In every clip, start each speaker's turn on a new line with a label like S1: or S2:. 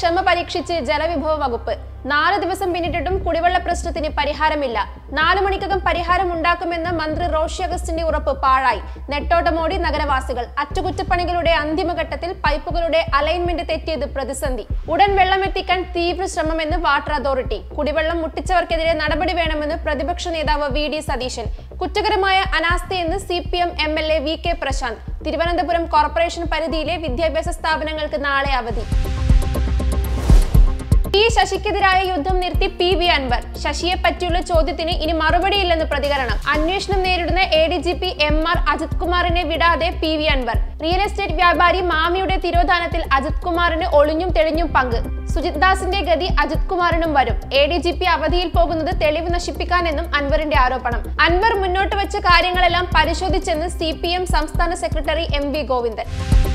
S1: ക്ഷമ പരീക്ഷിച്ച് ജലവിഭവ വകുപ്പ് നാല് ദിവസം പിന്നിട്ടിട്ടും കുടിവെള്ള പ്രശ്നത്തിന് പരിഹാരമില്ല നാലു മണിക്കകം പരിഹാരം ഉണ്ടാക്കുമെന്ന മന്ത്രി റോഷി അഗസ്റ്റിന്റെ ഉറപ്പ് പാഴായി നെട്ടോട്ടമോടി നഗരവാസികൾ അറ്റകുറ്റപ്പണികളുടെ അന്തിമഘട്ടത്തിൽ പൈപ്പുകളുടെ അലൈൻമെന്റ് തെറ്റിയത് പ്രതിസന്ധി ഉടൻ വെള്ളമെത്തിക്കാൻ തീവ്ര ശ്രമമെന്ന് വാട്ടർ അതോറിറ്റി കുടിവെള്ളം മുട്ടിച്ചവർക്കെതിരെ നടപടി വേണമെന്ന് പ്രതിപക്ഷ നേതാവ് വി ഡി സതീശൻ കുറ്റകരമായ അനാസ്ഥയെന്ന് C P M M L A V K Prashanth Thiruvananthapuram corporation പരിധിയിലെ വിദ്യാഭ്യാസ സ്ഥാപനങ്ങൾക്ക് നാളെ അവധി പി ശശിക്കെതിരായ യുദ്ധം നിർത്തി പി വി അൻവർ ശശിയെ പറ്റിയുള്ള ചോദ്യത്തിന് ഇനി മറുപടിയില്ലെന്ന് പ്രതികരണം അന്വേഷണം നേരിടുന്ന A D G P M R Ajith കുമാറിനെ വിടാതെ P V Anvar real estate വ്യാപാരി മാമിയുടെ തിരോധാനത്തിൽ അജിത് കുമാറിന് ഒളിഞ്ഞും തെളിഞ്ഞും പങ്ക് സുജിത് ദാസിന്റെ ഗതി അജിത് കുമാറിനും വരും എ ഡി ജി പി അവധിയിൽ പോകുന്നത് തെളിവ് നശിപ്പിക്കാനെന്നും അൻവറിന്റെ ആരോപണം അൻവർ മുന്നോട്ട് വെച്ച കാര്യങ്ങളെല്ലാം പരിശോധിച്ചെന്ന് സി പി എം സംസ്ഥാന സെക്രട്ടറി എം വി ഗോവിന്ദൻ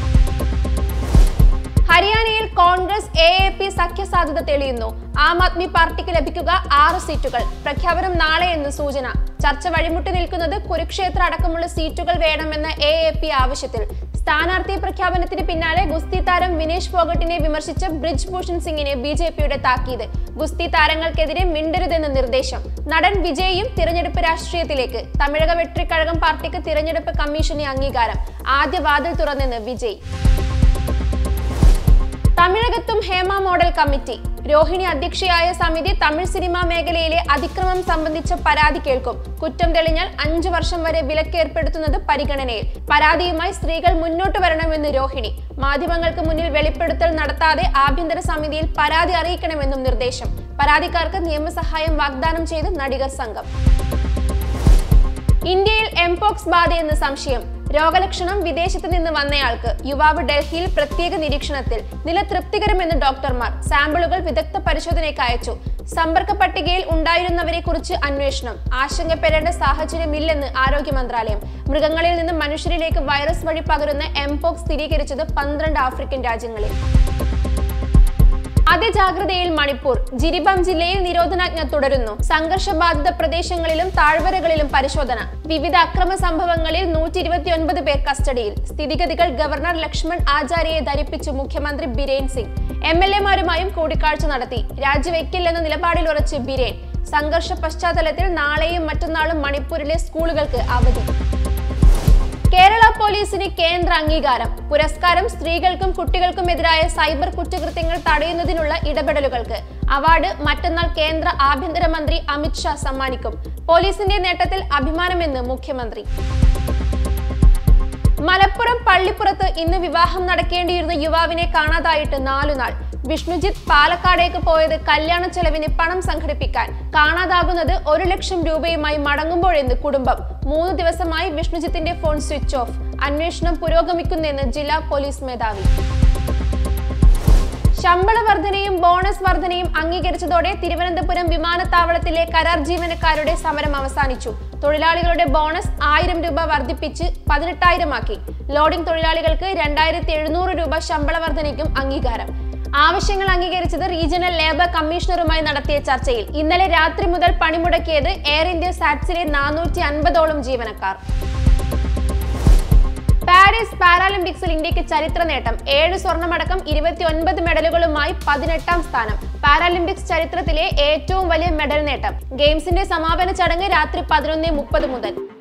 S1: ഹരിയാനയിൽ കോൺഗ്രസ് എ എ പി സഖ്യസാധ്യത തെളിയുന്നു ആം ആദ്മി പാർട്ടിക്ക് ലഭിക്കുക ആറ് സീറ്റുകൾ പ്രഖ്യാപനം നാളെ എന്ന് സൂചന ചർച്ച വഴിമുട്ടി നിൽക്കുന്നത് കുരുക്ഷേത്ര അടക്കമുള്ള സീറ്റുകൾ വേണമെന്ന എ എ പി ആവശ്യത്തിൽ സ്ഥാനാർത്ഥി പ്രഖ്യാപനത്തിന് പിന്നാലെ ഗുസ്തി താരം വിനേഷ് ഫോഗട്ടിനെ വിമർശിച്ച ബ്രിജ് ഭൂഷൺ സിംഗിനെ ബി ജെ പിയുടെ താക്കീത് ഗുസ്തി താരങ്ങൾക്കെതിരെ മിണ്ടരുതെന്ന് നിർദ്ദേശം നടൻ വിജയും തിരഞ്ഞെടുപ്പ് രാഷ്ട്രീയത്തിലേക്ക് തമിഴക വെട്രിക്കഴകം പാർട്ടിക്ക് തിരഞ്ഞെടുപ്പ് കമ്മീഷന് അംഗീകാരം ആദ്യ വാതിൽ തുറന്നെന്ന് വിജയ് തമിഴകത്തും ഹേമ മോഡൽ കമ്മിറ്റി രോഹിണി അധ്യക്ഷയായ സമിതി തമിഴ് സിനിമാ മേഖലയിലെ അതിക്രമം സംബന്ധിച്ച പരാതി കേൾക്കും കുറ്റം തെളിഞ്ഞാൽ അഞ്ചു വർഷം വരെ വിലക്കേർപ്പെടുത്തുന്നത് പരിഗണനയിൽ പരാതിയുമായി സ്ത്രീകൾ മുന്നോട്ട് വരണമെന്ന് രോഹിണി മാധ്യമങ്ങൾക്ക് മുന്നിൽ വെളിപ്പെടുത്തൽ നടത്താതെ ആഭ്യന്തര സമിതിയിൽ പരാതി അറിയിക്കണമെന്നും നിർദ്ദേശം പരാതിക്കാർക്ക് നിയമസഹായം വാഗ്ദാനം ചെയ്ത് നടികർ സംഘം ഇന്ത്യയിൽ എംപോക്സ് ബാധയെന്ന് സംശയം രോഗലക്ഷണം വിദേശത്ത് നിന്ന് വന്നയാൾക്ക് യുവാവ് ഡൽഹിയിൽ പ്രത്യേക നിരീക്ഷണത്തിൽ നില തൃപ്തികരമെന്ന് ഡോക്ടർമാർ സാമ്പിളുകൾ വിദഗ്ധ പരിശോധനയ്ക്ക് അയച്ചു സമ്പർക്ക പട്ടികയിൽ ഉണ്ടായിരുന്നവരെ കുറിച്ച് അന്വേഷണം ആശങ്കപ്പെടേണ്ട സാഹചര്യമില്ലെന്ന് ആരോഗ്യ മന്ത്രാലയം മൃഗങ്ങളിൽ നിന്ന് മനുഷ്യരിലേക്ക് വൈറസ് വഴി പകരുന്ന എംപോക്സ് സ്ഥിരീകരിച്ചത് പന്ത്രണ്ട് ആഫ്രിക്കൻ രാജ്യങ്ങളിൽ അതിജാഗ്രതയിൽ മണിപ്പൂർ ജിരിബാം ജില്ലയിൽ നിരോധനാജ്ഞ തുടരുന്നു സംഘർഷബാധിത പ്രദേശങ്ങളിലും താഴ്വരകളിലും പരിശോധന വിവിധ അക്രമ സംഭവങ്ങളിൽ നൂറ്റി ഇരുപത്തിയൊൻപത് പേർ കസ്റ്റഡിയിൽ സ്ഥിതിഗതികൾ ഗവർണർ ലക്ഷ്മൺ ആചാര്യയെ ധരിപ്പിച്ചു മുഖ്യമന്ത്രി ബിരേൻ സിംഗ് എം എൽ എമാരുമായും കൂടിക്കാഴ്ച നടത്തി രാജിവെക്കില്ലെന്ന നിലപാടിൽ ഉറച്ച് ബിരേൻ സംഘർഷ പശ്ചാത്തലത്തിൽ നാളെയും മറ്റന്നാളും മണിപ്പൂരിലെ സ്കൂളുകൾക്ക് അവധി കേരള പോലീസിന് കേന്ദ്ര അംഗീകാരം പുരസ്കാരം സ്ത്രീകൾക്കും കുട്ടികൾക്കുമെതിരായ സൈബർ കുറ്റകൃത്യങ്ങൾ തടയുന്നതിനുള്ള ഇടപെടലുകൾക്ക് അവാർഡ് മറ്റന്നാൾ കേന്ദ്ര ആഭ്യന്തരമന്ത്രി അമിത്ഷാ സമ്മാനിക്കും പോലീസിന്റെ നേട്ടത്തിൽ അഭിമാനമെന്ന് മുഖ്യമന്ത്രി മലപ്പുറം പള്ളിപ്പുറത്ത് ഇന്ന് വിവാഹം നടക്കേണ്ടിയിരുന്ന യുവാവിനെ കാണാതായിട്ട് നാലുനാൾ വിഷ്ണുജിത്ത് പാലക്കാടേക്ക് പോയത് കല്യാണ ചെലവിന് പണം സംഘടിപ്പിക്കാൻ കാണാതാകുന്നത് ഒരു ലക്ഷം രൂപയുമായി മടങ്ങുമ്പോഴെന്ന് കുടുംബം മൂന്ന് ദിവസമായി വിഷ്ണുജിത്തിന്റെ ഫോൺ സ്വിച്ച് ഓഫ് അന്വേഷണം പുരോഗമിക്കുന്നെന്ന് ജില്ലാ പോലീസ് മേധാവി ശമ്പള വർധനയും ബോണസ് വർധനയും അംഗീകരിച്ചതോടെ തിരുവനന്തപുരം വിമാനത്താവളത്തിലെ കരാർ ജീവനക്കാരുടെ സമരം അവസാനിച്ചു തൊഴിലാളികളുടെ ബോണസ് ആയിരം രൂപ വർദ്ധിപ്പിച്ച് പതിനെട്ടായിരമാക്കി ലോഡിംഗ് തൊഴിലാളികൾക്ക് രണ്ടായിരത്തി എഴുന്നൂറ് രൂപ ശമ്പള വർധനയ്ക്കും അംഗീകാരം ആവശ്യങ്ങൾ അംഗീകരിച്ചത് റീജിയണൽ ലേബർ കമ്മീഷണറുമായി നടത്തിയ ചർച്ചയിൽ ഇന്നലെ രാത്രി മുതൽ പണിമുടക്കിയത് എയർ ഇന്ത്യ സാറ്റ്സിലെ നാനൂറ്റി അൻപതോളം ജീവനക്കാർ പാരീസ് പാരാലിമ്പിക്സിൽ ഇന്ത്യക്ക് ചരിത്ര നേട്ടം ഏഴ് സ്വർണമടക്കം ഇരുപത്തിയൊൻപത് മെഡലുകളുമായി പതിനെട്ടാം സ്ഥാനം പാരാലിമ്പിക്സ് ചരിത്രത്തിലെ ഏറ്റവും വലിയ മെഡൽ നേട്ടം ഗെയിംസിന്റെ സമാപന ചടങ്ങ് രാത്രി പതിനൊന്ന് മുപ്പത് മുതൽ